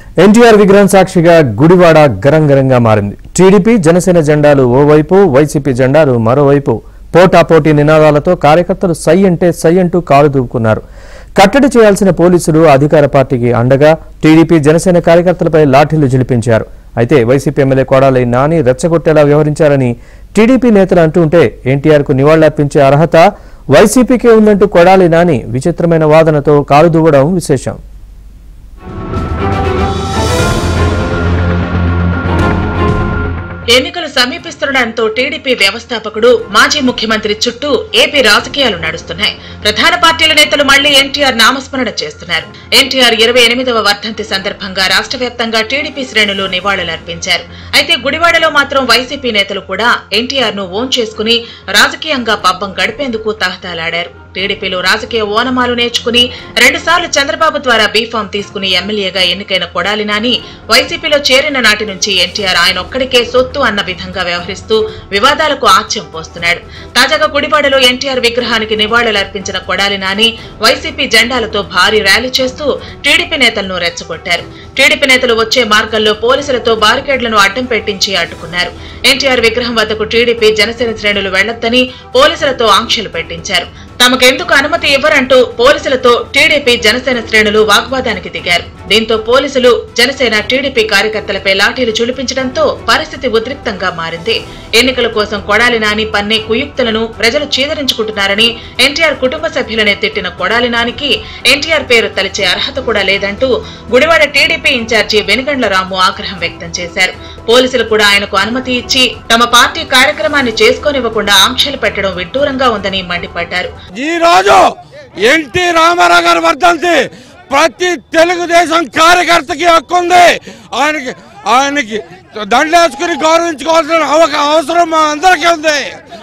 ఎన్టీఆర్ విగ్రహం సాక్షిగా గుడివాడ గరంగరంగా మారింది టీడీపీ జనసేన జెండాలు ఓవైపు వైసీపీ జెండాలు మరోవైపు పోటాపోటీ నినాదాలతో కార్యకర్తలు సై అంటే సై అంటూ కాలు దూకున్నారు కట్టడి చేయాల్సిన పోలీసులు అధికార పార్టీకి అండగా టీడీపీ జనసేన కార్యకర్తలపై లాఠీలు జిలిపించారు అయితే వైసీపీ ఎమ్మెల్యే కొడాలి నాని రెచ్చగొట్టేలా వ్యవహరించారని టీడీపీ నేతలు అంటుంటే ఎన్టీఆర్కు నివాళులర్పించే అర్హత వైసీపీకే ఉందంటూ కొడాలి నాని విచిత్రమైన వాదనతో కాలు దువ్వడం విశేషం ఎన్నికలు సమీపిస్తుండటంతో టీడీపీ వ్యవస్థాపకుడు మాజీ ముఖ్యమంత్రి చుట్టూ ఏపీ రాజకీయాలు నడుస్తున్నాయి ప్రధాన పార్టీల నేతలు మళ్లీ ఎన్టీఆర్ నామస్మరణ చేస్తున్నారు ఎన్టీఆర్ ఇరవై ఎనిమిదవ వర్ధంతి సందర్భంగా రాష్ట్ర వ్యాప్తంగా టీడీపీ శ్రేణులు నివాళులర్పించారు అయితే గుడివాడలో మాత్రం వైసీపీ నేతలు కూడా ఎన్టీఆర్ ను ఓన్ చేసుకుని రాజకీయంగా పబ్బం గడిపేందుకు తహతాలాడారు టీడీపీలో రాజకీయ ఓనమాలు నేర్చుకుని రెండుసార్లు చంద్రబాబు ద్వారా బీఫామ్ తీసుకుని ఎమ్మెల్యేగా ఎన్నికైన కొడాలి నాని వైసీపీలో చేరిన నాటి నుంచి ఎన్టీఆర్ ఆయన ఒక్కడికే సొత్తు అన్న విధంగా వ్యవహరిస్తూ వివాదాలకు ఆచ్యం పోస్తున్నాడు తాజాగా గుడివాడలో ఎన్టీఆర్ విగ్రహానికి నివాళులర్పించిన కొడాలి నాని వైసీపీ జెండాలతో భారీ ర్యాలీ చేస్తూ టీడీపీ నేతలను రెచ్చగొట్టారు టీడీపీ నేతలు వచ్చే మార్గంలో పోలీసులతో బారికేడ్లను అడ్డం పెట్టించి అడ్డుకున్నారు ఎన్టీఆర్ విగ్రహం వద్దకు టీడీపీ జనసేన శ్రేణులు వెళ్లొద్దని పోలీసులతో ఆంక్షలు పెట్టించారు తమకెందుకు అనుమతి ఇవ్వరంటూ పోలీసులతో టీడీపీ జనసేన శ్రేణులు వాగ్వాదానికి దిగారు దీంతో పోలీసులు జనసేన టీడీపీ కార్యకర్తలపై లాఠీలు చులిపించడంతో పరిస్థితి ఉద్రిక్తంగా మారింది ఎన్నికల కోసం కొడాలి నాని పన్నే కుయుక్తులను ప్రజలు చీదరించుకుంటున్నారని ఎన్టీఆర్ కుటుంబ సభ్యులనే తిట్టిన కొడాలి నానికి ఎన్టీఆర్ పేరు తలిచే అర్హత కూడా లేదంటూ గుడివాడ టీడీపీ ఇన్ఛార్జి వెనుగండ్ల రాము ఆగ్రహం వ్యక్తం చేశారు పోలీసులు కూడా ఆయనకు అనుమతి ఇచ్చి తమ పార్టీ కార్యక్రమాన్ని చేసుకోనివ్వకుండా ఆంక్షలు పెట్టడం విడ్డూరంగా ఉందని మండిపడ్డారు ఈ రోజు ఎన్టీ రామారావు గారి వర్ధంతి ప్రతి తెలుగుదేశం కార్యకర్తకి హక్కు ఉంది ఆయనకి ఆయనకి దండేసుకుని గౌరవించుకోవాల్సిన అవక- అవసరం మా అందరికీ ఉంది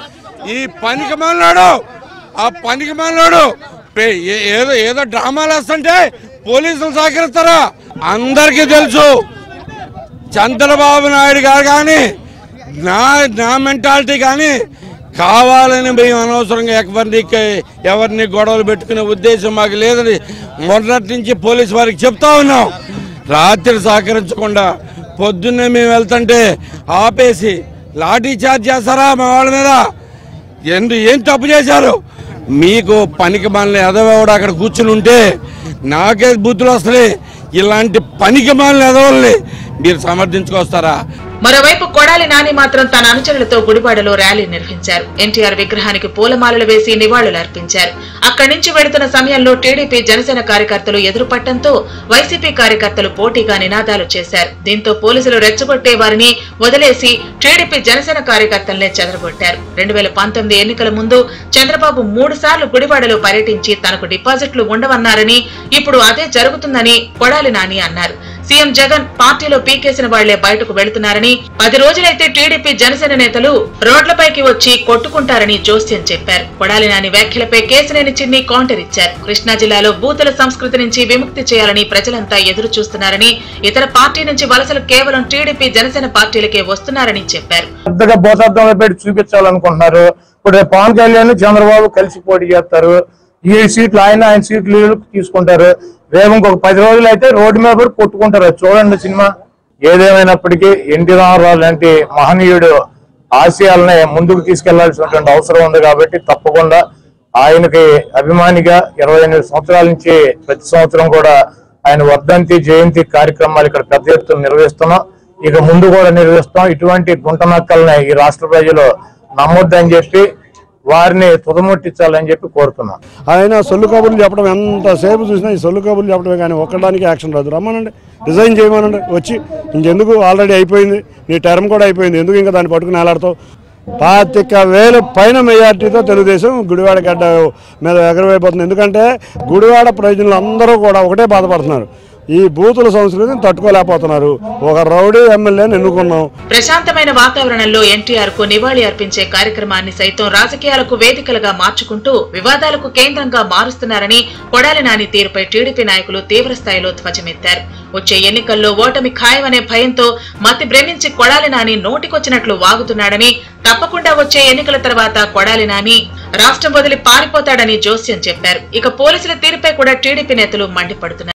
ఈ పనికి మన్నాడు ఆ పనికి మన్నాడు పే- ఏ- ఏదో ఏదో డ్రామాలు వేస్తుంటే పోలీసులు సహకరిస్తారా అందరికీ తెలుసు చంద్రబాబు నాయుడు గారు కానీ నా నా మెంటాలిటీ కానీ కావాలని మేము అనవసరంగా ఎవరిని ఎవరిని గొడవలు పెట్టుకునే ఉద్దేశం మాకు లేదని మొదటి నుంచి పోలీసు వారికి చెప్తా ఉన్నాం రాత్రి సహకరించకుండా పొద్దున్నే మేము వెళ్తుంటే ఆపేసి లాఠీ చార్జ్ చేస్తారా మా వాళ్ళ మీద ఎందు ఏం తప్పు చేశారు మీకు పనికి మనల్ని ఎదవడు అక్కడ కూర్చుని ఉంటే నాకే బుద్ధులు వస్తున్నాయి ఇలాంటి పనికి మనల్ని ఎదవల్ని మీరు సమర్థించుకొస్తారా మరోవైపు కొడాలి నాని మాత్రం తన అనుచరులతో గుడివాడలో ర్యాలీ నిర్వహించారు ఎన్టీఆర్ విగ్రహానికి పూలమాలలు వేసి నివాళులు అర్పించారు అక్కడి నుంచి వెళుతున్న సమయంలో టీడీపీ జనసేన కార్యకర్తలు ఎదురుపట్టడంతో వైసీపీ కార్యకర్తలు పోటీగా నినాదాలు చేశారు దీంతో పోలీసులు రెచ్చగొట్టే వారిని వదిలేసి టీడీపీ జనసేన కార్యకర్తలనే చెదరగొట్టారు రెండు వేల పంతొమ్మిది ఎన్నికల ముందు చంద్రబాబు మూడు సార్లు గుడివాడలో పర్యటించి తనకు డిపాజిట్లు ఉండవన్నారని ఇప్పుడు అదే జరుగుతుందని కొడాలి నాని అన్నారు సీఎం జగన్ పార్టీలో పీకేసిన వాళ్లే బయటకు వెళుతున్నారని పది రోజులైతే టీడీపీ జనసేన నేతలు రోడ్లపైకి వచ్చి కొట్టుకుంటారని జోస్యం చెప్పారు కొడాలి నాని వ్యాఖ్యలపై కేసినేని చిన్ని కౌంటర్ ఇచ్చారు కృష్ణా జిల్లాలో బూతుల సంస్కృతి నుంచి విముక్తి చేయాలని ప్రజలంతా ఎదురు చూస్తున్నారని ఇతర పార్టీ నుంచి వలసలు కేవలం టీడీపీ జనసేన పార్టీలకే వస్తున్నారని చెప్పారు పెద్దగా భూతార్థంలో పెట్టి చూపించాలనుకుంటున్నారు ఇప్పుడు రేపు పవన్ కళ్యాణ్ చంద్రబాబు కలిసి పోటీ చేస్తారు ఈ సీట్లు ఆయన ఆయన సీట్లు వీళ్ళు తీసుకుంటారు రేపు ఇంకొక పది రోజులు అయితే రోడ్డు మీద పడి కొట్టుకుంటారు అది చూడండి సినిమా ఏదేమైనప్పటికీ ఎన్టీ రామారావు లాంటి మహనీయుడు ఆశయాలని ముందుకు తీసుకెళ్లాల్సినటువంటి అవసరం ఉంది కాబట్టి తప్పకుండా ఆయనకి అభిమానిగా ఇరవై ఎనిమిది సంవత్సరాల నుంచి ప్రతి సంవత్సరం కూడా ఆయన వర్ధంతి జయంతి కార్యక్రమాలు ఇక్కడ పెద్ద ఎత్తున నిర్వహిస్తున్నాం ఇక ముందు కూడా నిర్వహిస్తాం ఇటువంటి గుంట నక్కల్ని ఈ రాష్ట్ర ప్రజలు నమ్మొద్దని చెప్పి వారిని తుదముట్టించాలని చెప్పి కోరుతున్నాం ఆయన సొల్లు కబుర్లు చెప్పడం ఎంతసేపు చూసినా ఈ సొల్లు కబుర్లు చెప్పడమే కానీ ఒక్కడానికి యాక్షన్ రాదు రమ్మనండి రిజైన్ చేయమనండి వచ్చి ఇంకెందుకు ఆల్రెడీ అయిపోయింది నీ టర్మ్ కూడా అయిపోయింది ఎందుకు ఇంకా దాన్ని పట్టుకుని వేలాడుతావు పాతిక వేలు పైన మెజార్టీతో తెలుగుదేశం గుడివాడ గడ్డ మీద ఎగరవైపోతుంది ఎందుకంటే గుడివాడ ప్రజలు అందరూ కూడా ఒకటే బాధపడుతున్నారు ఈ బూతుల సంస్కృతిని తట్టుకోలేకపోతున్నారు ఒక రౌడీ ఎమ్మెల్యేని ఎన్నుకున్నాం ప్రశాంతమైన వాతావరణంలో ఎన్టీఆర్ కు నివాళి అర్పించే కార్యక్రమాన్ని సైతం రాజకీయాలకు వేదికలుగా మార్చుకుంటూ వివాదాలకు కేంద్రంగా మారుస్తున్నారని కొడాలి నాని తీరుపై టీడీపీ నాయకులు తీవ్ర స్థాయిలో ధ్వజమెత్తారు వచ్చే ఎన్నికల్లో ఓటమి ఖాయమనే భయంతో మతి భ్రమించి కొడాలి నాని నోటికొచ్చినట్లు వాగుతున్నాడని తప్పకుండా వచ్చే ఎన్నికల తర్వాత కొడాలి నాని రాష్ట్రం వదిలి పారిపోతాడని జోస్యం చెప్పారు ఇక పోలీసుల తీరుపై కూడా టీడీపీ నేతలు మండిపడుతున్నారు